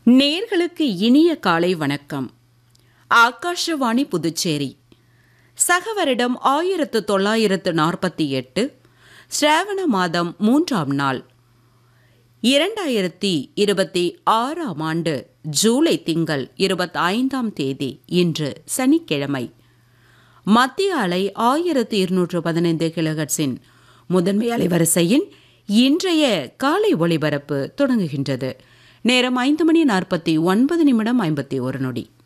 நேர்களுக்கு இனிய காலை வணக்கம் ஆகாஷவாணி புதுச்சேரி சக வருடம் ஆயிரத்து தொள்ளாயிரத்து நாற்பத்தி எட்டு சிராவண மாதம் மூன்றாம் நாள் இரண்டாயிரத்தி இருபத்தி ஆறாம் ஆண்டு ஜூலை திங்கள் இருபத்தி ஐந்தாம் தேதி இன்று சனிக்கிழமை மத்திய அலை ஆயிரத்து இருநூற்று பதினைந்து கிலோஹெர்ட்ஸின் முதன்மை அலைவரிசையின் இன்றைய காலை ஒளிபரப்பு தொடங்குகின்றது நேரம் ஐந்து மணி நாற்பத்தி ஒன்பது நிமிடம் ஐம்பத்தி ஒரு நொடி